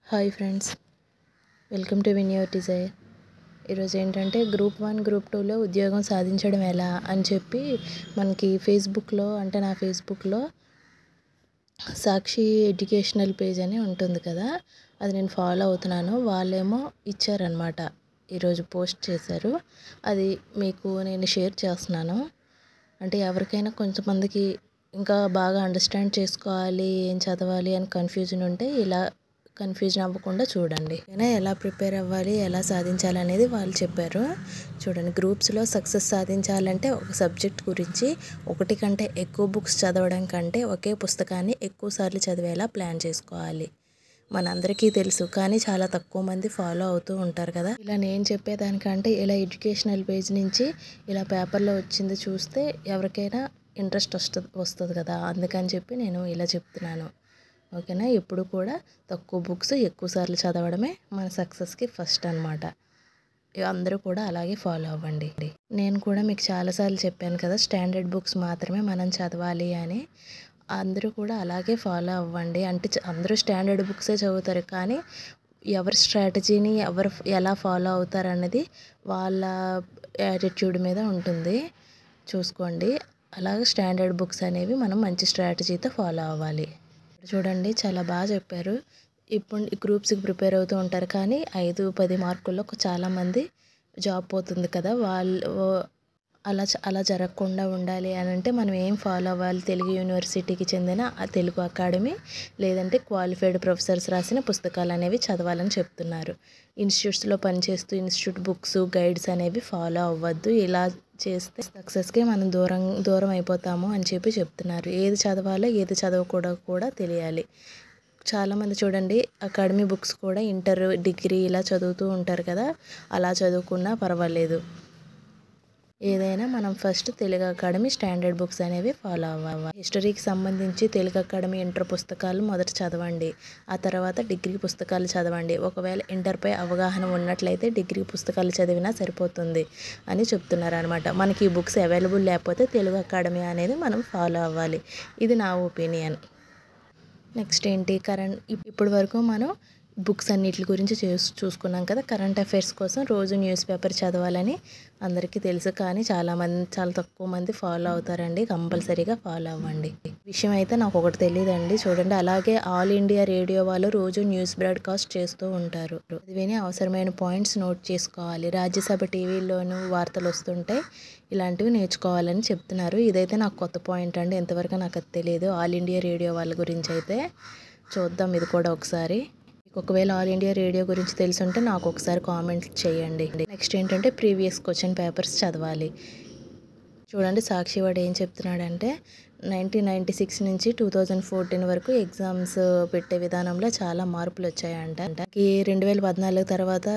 hi friends welcome to Win Your Desire ఈరోజు ఏంటంటే group one group టూలో ఉద్యోగం సాధించడం ఎలా అని చెప్పి మనకి ఫేస్బుక్లో అంటే నా ఫేస్బుక్లో సాక్షి ఎడ్యుకేషనల్ పేజ్ అని ఉంటుంది కదా అది నేను ఫాలో అవుతున్నాను వాళ్ళేమో ఇచ్చారనమాట ఈరోజు పోస్ట్ చేశారు అది మీకు నేను షేర్ చేస్తున్నాను అంటే ఎవరికైనా కొంతమందికి ఇంకా బాగా అండర్స్టాండ్ చేసుకోవాలి ఏం చదవాలి అని కన్ఫ్యూజన్ ఉంటే ఇలా కన్ఫ్యూజన్ అవ్వకుండా చూడండి అయినా ఎలా ప్రిపేర్ అవ్వాలి ఎలా సాధించాలి అనేది వాళ్ళు చెప్పారు చూడండి గ్రూప్స్లో సక్సెస్ సాధించాలంటే ఒక సబ్జెక్ట్ గురించి ఒకటి కంటే ఎక్కువ బుక్స్ చదవడం కంటే ఒకే పుస్తకాన్ని ఎక్కువ సార్లు చదివేలా ప్లాన్ చేసుకోవాలి మనందరికీ తెలుసు కానీ చాలా తక్కువ మంది ఫాలో అవుతూ ఉంటారు కదా ఇలా నేను చెప్పేదానికంటే ఇలా ఎడ్యుకేషనల్ పేజ్ నుంచి ఇలా పేపర్లో వచ్చింది చూస్తే ఎవరికైనా ఇంట్రెస్ట్ వస్తుంది వస్తుంది కదా అందుకని చెప్పి నేను ఇలా చెప్తున్నాను ఓకేనా ఎప్పుడు కూడా తక్కువ బుక్స్ ఎక్కువ సార్లు చదవడమే మన సక్సెస్కి ఫస్ట్ అనమాట అందరూ కూడా అలాగే ఫాలో అవ్వండి నేను కూడా మీకు చాలాసార్లు చెప్పాను కదా స్టాండర్డ్ బుక్స్ మాత్రమే మనం చదవాలి అని అందరూ కూడా అలాగే ఫాలో అవ్వండి అంటే అందరూ స్టాండర్డ్ బుక్సే చదువుతారు కానీ ఎవరి స్ట్రాటజీని ఎవరు ఎలా ఫాలో అవుతారు అన్నది వాళ్ళ యాటిట్యూడ్ మీద ఉంటుంది చూసుకోండి అలాగే స్టాండర్డ్ బుక్స్ అనేవి మనం మంచి స్ట్రాటజీతో ఫాలో అవ్వాలి చూడండి చాలా బాగా చెప్పారు ఇప్పుడు గ్రూప్స్కి ప్రిపేర్ అవుతూ ఉంటారు కానీ ఐదు పది మార్కుల్లో చాలామంది జాబ్ పోతుంది కదా వాళ్ళు అలా అలా జరగకుండా ఉండాలి అని అంటే మనం ఏం ఫాలో అవ్వాలి తెలుగు యూనివర్సిటీకి చెందిన ఆ తెలుగు అకాడమీ లేదంటే క్వాలిఫైడ్ ప్రొఫెసర్స్ రాసిన పుస్తకాలు అనేవి చదవాలని చెప్తున్నారు ఇన్స్టిట్యూట్స్లో పనిచేస్తూ ఇన్స్టిట్యూట్ బుక్స్ గైడ్స్ అనేవి ఫాలో అవ్వద్దు ఇలా చేస్తే సక్సెస్కి మనం దూరం దూరం అయిపోతాము అని చెప్పి చెప్తున్నారు ఏది చదవాలో ఏది చదవకూడదు కూడా తెలియాలి చాలామంది చూడండి అకాడమీ బుక్స్ కూడా ఇంటర్ డిగ్రీ ఇలా చదువుతూ ఉంటారు కదా అలా చదువుకున్నా పర్వాలేదు ఏదైనా మనం first Telugu Academy standard books అనేవి ఫాలో అవ్వాలి హిస్టరీకి సంబంధించి తెలుగు అకాడమీ ఇంటర్ పుస్తకాలు మొదట చదవండి ఆ తర్వాత డిగ్రీ పుస్తకాలు చదవండి ఒకవేళ ఇంటర్పై అవగాహన ఉన్నట్లయితే డిగ్రీ పుస్తకాలు చదివినా సరిపోతుంది అని చెప్తున్నారు అనమాట మనకి ఈ బుక్స్ అవైలబుల్ లేకపోతే తెలుగు అకాడమీ అనేది మనం ఫాలో అవ్వాలి ఇది నా ఒపీనియన్ నెక్స్ట్ ఏంటి కరెంట్ ఇప్పటి వరకు మనం బుక్స్ అన్నిటి గురించి చేసు చూసుకున్నాం కదా కరెంట్ అఫైర్స్ కోసం రోజు న్యూస్ పేపర్ చదవాలని అందరికీ తెలుసు కానీ చాలామంది చాలా తక్కువ మంది ఫాలో అవుతారండి కంపల్సరీగా ఫాలో అవ్వండి విషయం అయితే నాకు ఒకటి తెలియదండి చూడండి అలాగే ఆల్ ఇండియా రేడియో వాళ్ళు రోజు న్యూస్ బ్రాడ్కాస్ట్ చేస్తూ ఉంటారు అది విని అవసరమైన పాయింట్స్ నోట్ చేసుకోవాలి రాజ్యసభ టీవీలోనూ వార్తలు వస్తుంటాయి ఇలాంటివి నేర్చుకోవాలని చెప్తున్నారు ఇదైతే నాకు కొత్త పాయింట్ అండి ఎంతవరకు నాకు అది తెలియదు ఆల్ ఇండియా రేడియో వాళ్ళ గురించి అయితే చూద్దాం ఇది కూడా ఒకసారి ఒకవేళ ఆల్ ఇండియా రేడియో గురించి తెలుసుంటే నాకు ఒకసారి కామెంట్ చేయండి నెక్స్ట్ ఏంటంటే ప్రీవియస్ క్వశ్చన్ పేపర్స్ చదవాలి చూడండి సాక్షి వాడు ఏం చెప్తున్నాడంటే నైన్టీన్ నైంటీ సిక్స్ నుంచి టూ థౌజండ్ ఫోర్టీన్ వరకు ఎగ్జామ్స్ పెట్టే విధానంలో చాలా మార్పులు వచ్చాయంట ఈ రెండు వేల పద్నాలుగు తర్వాత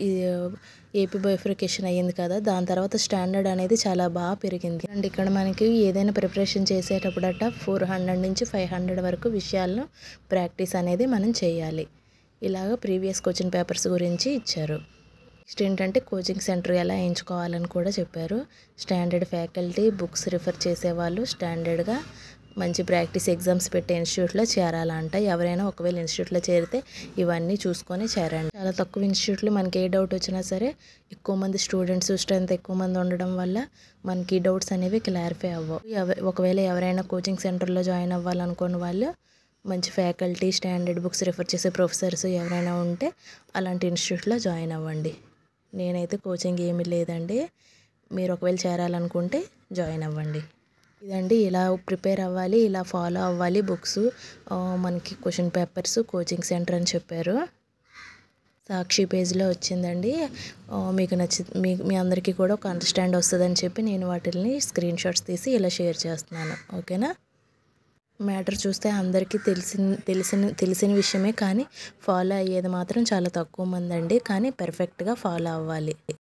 ఏపీ బైఫ్రికేషన్ అయ్యింది కదా దాని తర్వాత స్టాండర్డ్ అనేది చాలా బాగా పెరిగింది అండ్ ఇక్కడ మనకి ఏదైనా ప్రిపరేషన్ చేసేటప్పుడట ఫోర్ హండ్రెడ్ నుంచి ఫైవ్ హండ్రెడ్ వరకు విషయాలను ప్రాక్టీస్ అనేది మనం చేయాలి ఇలాగ ప్రీవియస్ క్వశ్చన్ పేపర్స్ గురించి ఇచ్చారు నెక్స్ట్ ఏంటంటే కోచింగ్ సెంటర్ ఎలా ఎంచుకోవాలని కూడా చెప్పారు స్టాండర్డ్ ఫ్యాకల్టీ బుక్స్ రిఫర్ చేసేవాళ్ళు స్టాండర్డ్గా మంచి ప్రాక్టీస్ ఎగ్జామ్స్ పెట్టే ఇన్స్టిట్యూట్లో చేరాలంట ఎవరైనా ఒకవేళ ఇన్స్టిట్యూట్లో చేరితే ఇవన్నీ చూసుకొని చేరండి చాలా తక్కువ ఇన్స్టిట్యూట్లు మనకి ఏ డౌట్ వచ్చినా సరే ఎక్కువ మంది స్టూడెంట్స్ స్ట్రెంత్ ఎక్కువ మంది ఉండడం వల్ల మనకి డౌట్స్ అనేవి క్లారిఫై అవ్వవు ఒకవేళ ఎవరైనా కోచింగ్ సెంటర్లో జాయిన్ అవ్వాలనుకున్న వాళ్ళు మంచి ఫ్యాకల్టీ స్టాండర్డ్ బుక్స్ రిఫర్ చేసే ప్రొఫెసర్స్ ఎవరైనా ఉంటే అలాంటి ఇన్స్టిట్యూట్లో జాయిన్ అవ్వండి నేనైతే కోచింగ్ ఏమీ లేదండి మీరు ఒకవేళ చేరాలనుకుంటే జాయిన్ అవ్వండి ఇదండి ఇలా ప్రిపేర్ అవ్వాలి ఇలా ఫాలో అవ్వాలి బుక్స్ మనకి క్వశ్చన్ పేపర్స్ కోచింగ్ సెంటర్ అని చెప్పారు సాక్షి పేజ్లో వచ్చిందండి మీకు నచ్చి మీ మీ అందరికీ కూడా ఒక అండర్స్టాండ్ వస్తుందని చెప్పి నేను వాటిని స్క్రీన్ షాట్స్ తీసి ఇలా షేర్ చేస్తున్నాను ఓకేనా మ్యాటర్ చూస్తే అందరికీ తెలిసిన తెలిసిన తెలిసిన విషయమే కానీ ఫాలో అయ్యేది మాత్రం చాలా తక్కువ మంది అండి కానీ పర్ఫెక్ట్గా ఫాలో అవ్వాలి